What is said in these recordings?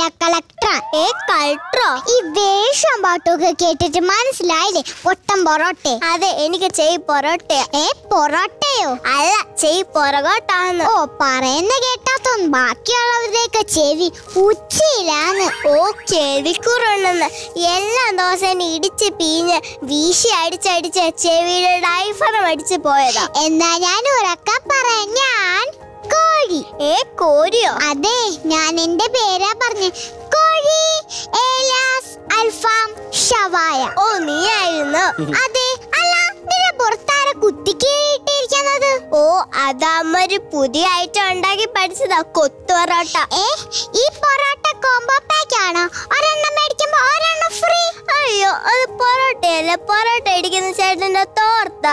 ജില്ലാ കളക്ടർ ഏ കളക്ടറോ ഈ വേഷം പാട്ടൊക്കെ കേട്ടിട്ട് മനസ്സിലായില്ലേ ഒട്ടം പൊറോട്ടെ അതെ എനിക്ക് ചെയ് പൊറോട്ട ഏ പൊറോട്ടയോ അല്ല ചെയ് പൊറകോട്ടാന്ന് ഓ പറയുന്ന കേട്ടാത്തൊന്നും ബാക്കിയുള്ളവരുടെയൊക്കെ ചെവി ഉച്ചയിലാന്ന് ഓ ചെവിക്കുറുണ്ടെന്ന് എല്ലാ ദിവസവും ഇടിച്ച് പീഞ്ഞ് വീശി അടിച്ചടിച്ച് ചെവിയുടെ ഡൈഫറും അടിച്ച് പോയതാ എന്നാ ഞാൻ ഉറക്കം പറയാം ഞാൻ കോഴി ഏ കോഴിയോ അതെ ഞാൻ എന്റെ പേരാ പറഞ്ഞ കോഴി ഏലാസ് അൽഫാം ഷവായ ഓ നീ ആയിരുന്നു അതെ അല്ല നിന്റെ പുറത്താര കുത്തിക്കേട്ടിരിക്കുന്നത് ഓ അതമ്മ ഒരു പുതിയ ഐറ്റം ഉണ്ടാക്കി പഠിച്ചതാ കൊത്തു പൊറോട്ട ഏ ഈ പൊറോട്ട കോംബോ പാക്ക് ആണോ ഒരെണ്ണം മേടിക്കുമ്പോ ഒരെണ്ണം ഫ്രീ അയ്യോ അത് പൊറോട്ടയല്ല പൊറോട്ട ഇടിക്കുന്ന ചേട്ടന്റെ തോർത്ത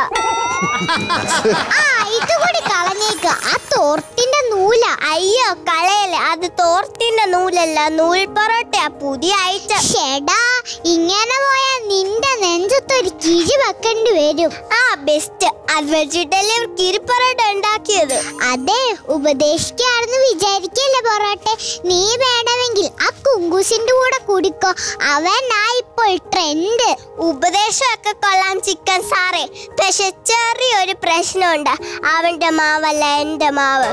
ആ ഇത് കൂടി കളഞ്ഞേക്ക് ആ തോർത്തിന്റെ നൂല അയ്യോ കളയല്ലേ അത് തോർത്തിന്റെ നൂലല്ല നൂൽ പൊറോട്ടയാ പുതിയ ഐറ്റം ഷെടാ ഇങ്ങനെ പോയാൽ നിന്റെ നെഞ്ചത്തൊരു കിഴി വെക്കേണ്ടി വരും ആ ബെസ്റ്റ് അത് വെച്ചിട്ടല്ലേ ഇവർ കിരിപ്പൊറോട്ട ഉണ്ടാക്കിയത് അതെ ഉപദേശിക്കാണെന്ന് വിചാരിക്കല്ലേ പൊറോട്ട നീ വേണമെങ്കിൽ ആ കുങ്കൂസിന്റെ കൂടെ കുടിക്കോ അവനാ ഇപ്പോൾ ട്രെൻഡ് ഉപദേശമൊക്കെ കൊള്ളാം ചിക്കൻ സാറേ പക്ഷെ ചെറിയൊരു പ്രശ്നമുണ്ട് അവന്റെ മാവല്ല എന്റെ മാവ്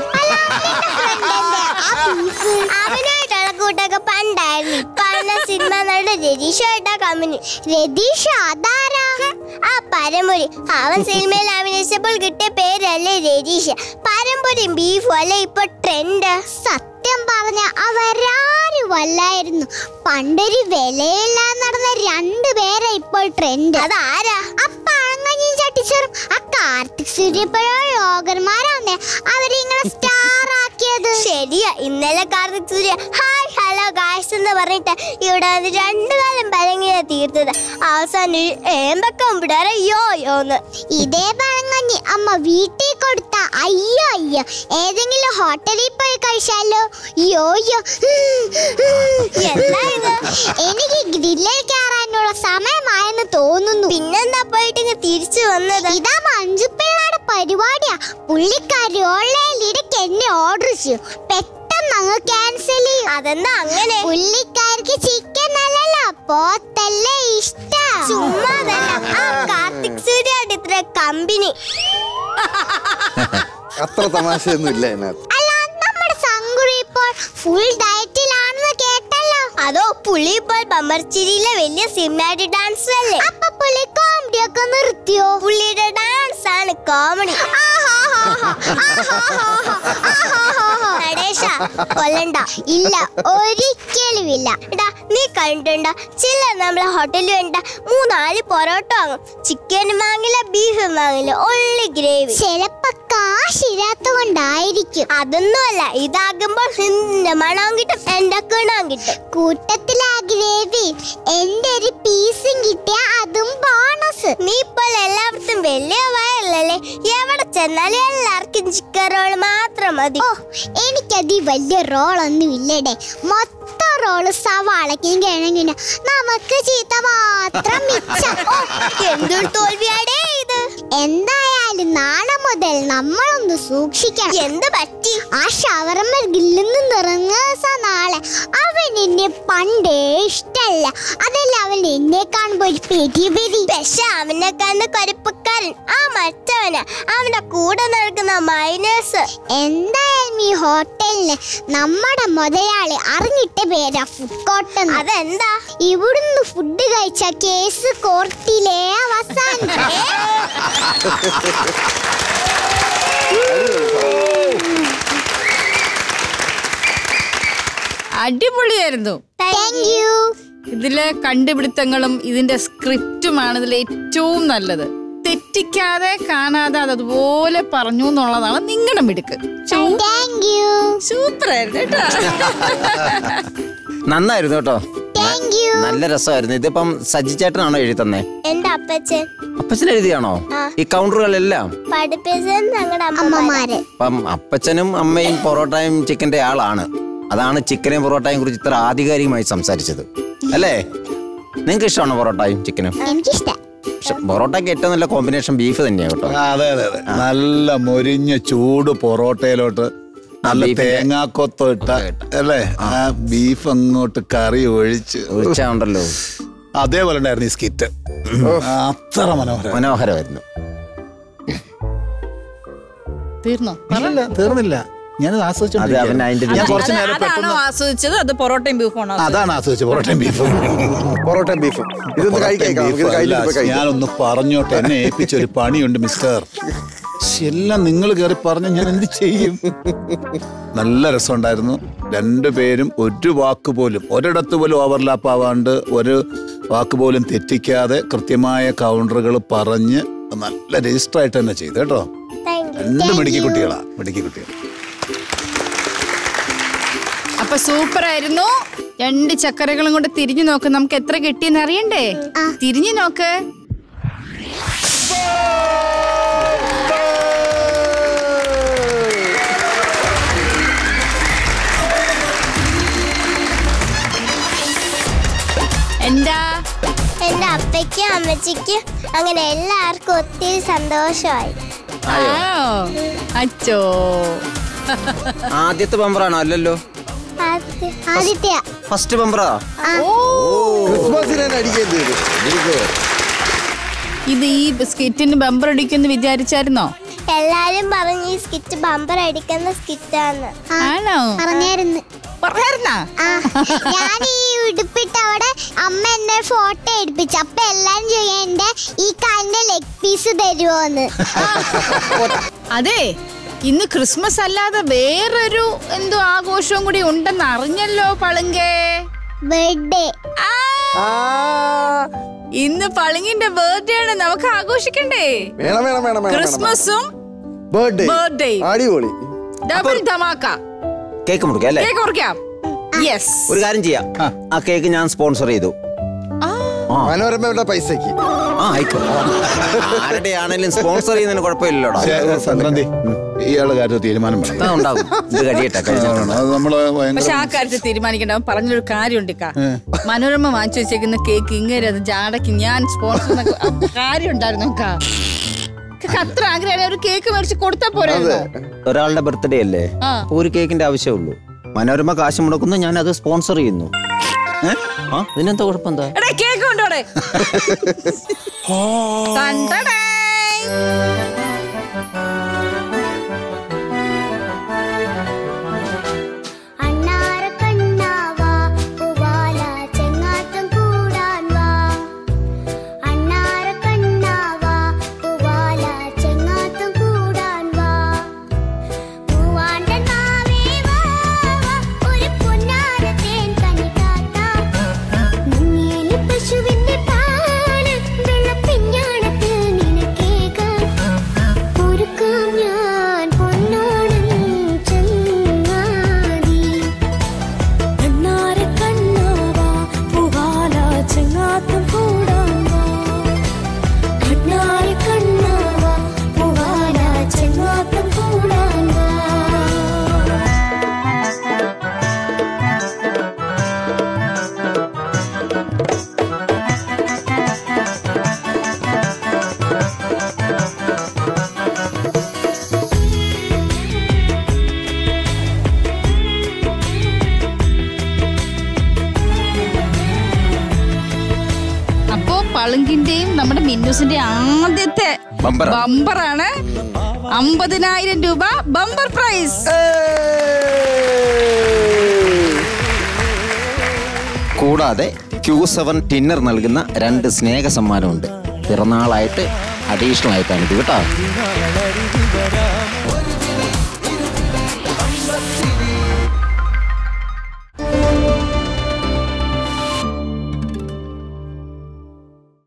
അവനായിട്ടുള്ള കൂട്ടൊക്കെ പണ്ടായിരുന്നു ഇപ്പൊ അവനെ സിനിമ നട രതീഷായിട്ടാ കമ്പനി രതീഷ അതാരാ ആ പരമ്പൊരി അവൻ സിനിമയിൽ അഭിനയിച്ചപ്പോൾ കിട്ടിയ പേരല്ലേ രതീഷ് പരമ്പൊരിയും ബീഫും അല്ലേ ഇപ്പൊ ട്രെൻഡ് സത്യം പറഞ്ഞ അവരാരും അല്ലായിരുന്നു പണ്ടൊരു വിലയില്ല നടന്ന രണ്ടു പേരാ ഇപ്പോൾ ട്രെൻഡ് അതാരാ ആ പഴങ്ങഞ്ഞും ചട്ടിച്ചോറും ആ കാർത്തിക് സൂര്യപ്പഴോ യോഗന്മാരാന്നേ അവരിങ്ങനെ സ്റ്റാർ ആക്കിയത് ശരിയാ ഇന്നലെ Karthik Surya hi hello guys എന്ന് പറഞ്ഞിട്ട് ഇവിടെ വന്ന് രണ്ടു കാലം പഴങ്ങിയ തീർത്തത് അവസാനം ഒരു ഏമ്പക്കം വിടാറെ യോ യോന്ന് ഇതേ പഴങ്ങഞ്ഞി അമ്മ വീട്ടിൽ കൊടുത്ത അയ്യോ അയ്യോ ഏതെങ്കിലും ഹോട്ടലിൽ പോയി കഴിച്ചാലോ യോ യോ എന്താ ഇത് എനിക്ക് ഗ്രില്ലിൽ കയറാനുള്ള സമയമായെന്ന് തോന്നുന്നു പിന്നെന്താ പോയിട്ട് ഇങ്ങ് തിരിച്ചു വന്നത് ഇതാ മഞ്ജുപ്പിള്ളയുടെ പരിപാടിയാ പുള്ളിക്കാരി ഓൺലൈനിൽ ഇടയ്ക്ക് എന്നെ ഓർഡർ ചെയ്യും പെട്ടെന്ന് അങ്ങ് ക്യാൻസൽ ചെയ്യും അതെന്താ അങ്ങനെ പുള്ളിക്കാർക്ക് ചിക്കൻ അല്ലല്ലോ പോത്തല്ലേ ഇഷ്ടം ചുമ്മാതല്ല ആ കാർത്തിക് സൂര്യായിട്ട് ഇത്ര കമ്പനി അത്ര തമാശയൊന്നും ഇല്ല അതിനകത്ത് അല്ല നമ്മുടെ സങ്കുറി ഇപ്പോൾ ഫുൾ ഡയറ്റിലാണെന്ന് കേട്ടല്ലോ അതോ പുള്ളി ഇപ്പോൾ ബമ്പർച്ചിരിയിലെ വലിയ സിനിമാറ്റിക് ഡാൻസ് അല്ലേ അപ്പൊ പുള്ളി കോമഡി ഒക്കെ നിർത്തിയോ പുള്ളിയുടെ ഡാൻസ് ആണ് കോമഡി നടേശ കൊല്ലണ്ട ഇല്ല ഒരിക്കലും ഇല്ല എടാ നീ കണ്ടിട്ടുണ്ടോ ചില നമ്മളെ ഹോട്ടലിൽ വേണ്ട മൂന്നാല് പൊറോട്ട വാങ്ങും ചിക്കനും വാങ്ങില്ല ബീഫും വാങ്ങില്ല ഒള്ളി ഗ്രേവി ചിലപ്പോ കാശില്ലാത്ത കൊണ്ടായിരിക്കും അതൊന്നുമല്ല ഇതാകുമ്പോൾ നിന്റെ മണവും കിട്ടും എന്റെ കിണവും കിട്ടും കൂട്ടത്തിലാ ഗ്രേവി എന്റെ ഒരു പീസും കിട്ടിയ അതും ബോണസ് നീ ഇപ്പോൾ എല്ലായിടത്തും വലിയ വയറല്ലേ എവിടെ ചെന്നാലും എല്ലാവർക്കും ചിക്കൻ റോൾ മാത്രം മതി ഓ എനിക്കത് വലിയ റോളൊന്നും ഇല്ലടേ മൊത്തം റോള് സവാളയ്ക്കും കിഴങ്ങിന് നമുക്ക് ചീത്ത മാത്രം മിച്ചം ഓ, എന്തൊരു തോൽവിയാടേ ഇത് എന്തായാലും നാളെ മുതൽ നമ്മളൊന്ന് സൂക്ഷിക്കണം എന്ത് പറ്റി ആ ഷവർമ്മ ഗില്ലിൽ നിന്ന് ഇറങ്ങുക നാളെ അവൻ എന്നെ പണ്ടേ ഇഷ്ടല്ല അതല്ല അവൻ എന്നെ കാണുമ്പോ ഒരു പെരി പെരി പക്ഷെ അവനെ കണ്ട് കൊരപ്പക്കാരൻ ആ മറ്റവന് അവന്റെ കൂടെ നടക്കുന്ന മൈനേഴ്സ് എന്തായാലും ഈ ഹോട്ടലിന് നമ്മുടെ മുതലാളി അറിഞ്ഞിട്ട പേരാ ഫുഡ് കോർട്ട് അതെന്താ ഇവിടുന്ന് ഫുഡ് കഴിച്ച കേസ് കോർട്ടിലെ അവസാനം അടിപൊളിയായിരുന്നു താങ്ക് യു ഇതിലെ കണ്ടുപിടുത്തങ്ങളും ഇതിന്റെ സ്ക്രിപ്റ്റുമാണ് ഇതിൽ ഏറ്റവും നല്ലത് തെറ്റിക്കാതെ കാണാതെ അത് അതുപോലെ പറഞ്ഞു എന്നുള്ളതാണ് നിങ്ങളുടെ മിടുക്ക് താങ്ക് യു സൂപ്പർ ആയിരുന്നു കേട്ടോ നന്നായിരുന്നു കേട്ടോ താങ്ക് യു നല്ല രസമായിരുന്നു ഇതിപ്പം സജി ചേട്ടനാണോ എഴുതി തന്നെ എന്റെ അപ്പച്ചൻ അപ്പച്ചൻ എഴുതിയാണോ ആ. ഈ കൗണ്ടറുകളെല്ലാം പഠിപ്പിച്ചത് ഞങ്ങളുടെ അമ്മമാര് അപ്പം അപ്പച്ചനും അമ്മയും പൊറോട്ടയും ചിക്കന്റെ ആളാണ് അതാണ് ചിക്കനെയും പൊറോട്ടയും കുറിച്ച് ഇത്ര ആധികാരികമായി സംസാരിച്ചത് അല്ലേ നിങ്ങൾക്ക് ഇഷ്ടമാണോ പൊറോട്ടയും ചിക്കനും എനിക്കിഷ്ടം പക്ഷെ പൊറോട്ടയ്ക്ക് ഏറ്റവും നല്ല കോമ്പിനേഷൻ ബീഫ് തന്നെയാണ് കേട്ടോ ആ, അതെ അതെ അതെ നല്ല മൊരിഞ്ഞ ചൂട് പൊറോട്ടയിലോട്ട് നല്ല ബീഫിന്റെ- തേങ്ങാക്കൊത്ത ഇട്ട അല്ലേ ആ ബീഫ് അങ്ങോട്ട് കറി ഒഴിച്ച് ഉച്ചയുണ്ടല്ലോ അതേപോലെ ഉണ്ടായിരുന്നു ഈ സ്കിറ്റ് അത്ര മനോഹരം മനോഹരമായിരുന്നു തീർന്നോ ഇല്ല തീർന്നില്ല ഞാനത് അത് അവൻ അതിന്റെ ആസ്വദിച്ചു ഞാൻ വിജയം. കുറച്ചു നേരം അതാണോ പെട്ടെന്ന് ആസ്വദിച്ചത് അത് പൊറോട്ടയും ബീഫാണോ അതാണ് ആസ്വദിച്ചത് പൊറോട്ടയും ബീഫും പൊറോട്ടയും ബീഫും ഇതൊന്ന് കഴിക്കാം നമുക്ക് ഇത് കഴിഞ്ഞിട്ട് പോയി കഴിക്കാം ഞാനൊന്ന് പറഞ്ഞോട്ടെ എന്നെ ഏൽപ്പിച്ച ഒരു പണിയുണ്ട് മിസ്റ്റർ ശ്ശെ, എല്ലാം നിങ്ങൾ കയറി പറഞ്ഞു ഞാൻ എന്ത് ചെയ്യും നല്ല രസമുണ്ടായിരുന്നു രണ്ടുപേരും ഒരു വാക്ക് പോലും ഒരിടത്ത് പോലും ഓവർലാപ്പ് ആവാണ്ട് ഒരു വാക്ക് പോലും തെറ്റിക്കാതെ കൃത്യമായ കൗണ്ടറുകൾ പറഞ്ഞ് നല്ല രജിസ്റ്റർ ആയിട്ട് തന്നെ ചെയ്തു കേട്ടോ താങ്ക് യു രണ്ട് മിടുക്കി കുട്ടികളാ മിടുക്കി കുട്ടികൾ അപ്പൊ സൂപ്പർ ആയിരുന്നു രണ്ട് ചക്കരകളും കൊണ്ട് തിരിഞ്ഞു നോക്ക് നമുക്ക് എത്ര കിട്ടിയെന്ന് അറിയണ്ടേ തിരിഞ്ഞു നോക്ക് എന്താ എന്റെ അപ്പയ്ക്കും അമ്മച്ചിക്കും അങ്ങനെ എല്ലാവർക്കും ഒത്തിരി സന്തോഷമായി ആണോ അച്ചോ ആദ്യത്തെ ബമ്പറാണോ അല്ലല്ലോ ആദ്യ- ആദിത്യ ഫസ്റ്റ് ബമ്പറാ ഓ ക്രിസ്മസിന് തന്നെ അടിക്കേണ്ടി വരും ഇത് ഈ സ്കിറ്റിന് ബമ്പർ അടിക്കുമെന്ന് വിചാരിച്ചായിരുന്നോ എല്ലാരും പറഞ്ഞു ഈ സ്കിറ്റ് ബമ്പർ അടിക്കുന്ന സ്കിറ്റാന്ന് ആണോ പറഞ്ഞായിരുന്നു പറഞ്ഞായിരുന്നാ ആ ഞാൻ ഈ ഉടുപ്പിട്ട് അവിടെ അമ്മ എന്നെ ഫോട്ടോ എടുപ്പിച്ചു അപ്പൊ എല്ലാരും ചോദിക്കാൻ എന്റെ ഈ കാലിന്റെ ലെഗ് പീസ് തരുമോന്ന് അതെ ഇന്ന് ക്രിസ്മസ് അല്ലാതെ വേറൊരു എന്തോ ആഘോഷവും കൂടി ഉണ്ടെന്ന് അറിഞ്ഞല്ലോ പളുങ്കേ ബർത്ത്ഡേ ആ, ഇന്ന് പളുങ്ങിന്റെ ബർത്ത്ഡേ ആണ് നമുക്ക് ആഘോഷിക്കണ്ടേ വേണം വേണം വേണം വേണം ക്രിസ്മസും ബർത്ത്ഡേ ബർത്ത്ഡേ അടിപൊളി ഡബിൾ ധമാക്ക കേക്ക് മുറിക്കാം അല്ലേ കേക്ക് മുറിക്കാം യെസ് ഒരു കാര്യം ചെയ്യാം ആ കേക്ക് ഞാൻ സ്പോൺസർ ചെയ്തു മനോരമയുടെ പൈസക്ക് ആ ആയിക്കോട്ടെ ആരുടെ ആണെങ്കിലും സ്പോൺസർ ചെയ്യുന്നതിന് കുഴപ്പമില്ലല്ലോടാ സംക്രാന്തി ഇയാളുടെ കാര്യത്തിൽ തീരുമാനം വേണം ആ, ഉണ്ടാകും ഇത് കഴിയട്ടെ കഴിഞ്ഞിട്ടുണ്ട് അത് നമ്മള് പക്ഷെ ഭയങ്കര ആ കാര്യത്തിൽ തീരുമാനിക്കണ്ട അവൻ പറഞ്ഞൊരു കാര്യമുണ്ട് ഇക്ക മനോരമ വാങ്ങിച്ചു വെച്ചേക്കുന്ന കേക്ക് ഇങ്ങനെ അത് ജാടക്ക് ഞാൻ സ്പോൺസർ കാര്യം ഉണ്ടായിരുന്നു ഇക്ക. ഇക്കക്ക് അത്ര ആഗ്രഹം ഒരു കേക്ക് മേടിച്ച് കൊടുത്താ പോരായിരുന്നോ ഒരാളുടെ ബർത്ത്ഡേ അല്ലേ ആ. അപ്പൊ ഒരു കേക്കിന്റെ ആവശ്യമുള്ളൂ മനോരമ കാശ് മുടക്കുന്നു ഞാൻ അത് സ്പോൺസർ ചെയ്യുന്നു ഏ? ആ ഇതിനെന്താ കുഴപ്പം എന്താ എടാ കേക്ക് കൊണ്ടോടെ കണ്ടടേ അണ്ണാര കണ്ണാവാ പൂവാല ചെങ്ങാത്തം കൂടാൻ വാ അണ്ണാര കണ്ണാവാ പൂവാല ചെങ്ങാത്തം കൂടാൻ വാ പൂവാണ്ട നാവേ വാ വാ, ഒരു പൊന്നാര തേൻ കനിതാത്ത മുങ്ങിയില് പശുവിന്റെ പാല് വെള്ളപ്പിഞ്ഞാണത്തിൽ നിനക്കേകാൻ ഒരുക്കാം ഞാൻ പൊന്നോണം ചെങ്ങാതി കണ്ണാരെ കണ്ണാവാ പൂവാല ചെങ്ങാത്തം കൂടാൻ വാ കണ്ണാരെ കണ്ണാവാ പൂവാല ചെങ്ങാത്തം കൂടാൻ വാ അപ്പോ പളുങ്കിന്റെയും നമ്മുടെ മിന്നൂസിന്റെ ആദ്യത്തെ ബമ്പറാ. ബമ്പറാണ് അമ്പതിനായിരം രൂപ ബമ്പർ പ്രൈസ് കൂടാതെ ക്യൂ സെവൻ ടിന്നർ നൽകുന്ന രണ്ട് സ്നേഹ സമ്മാനമുണ്ട് പിറന്നാളായിട്ട് അഡീഷണൽ ആയിട്ടാണ് ഇത് കേട്ടോ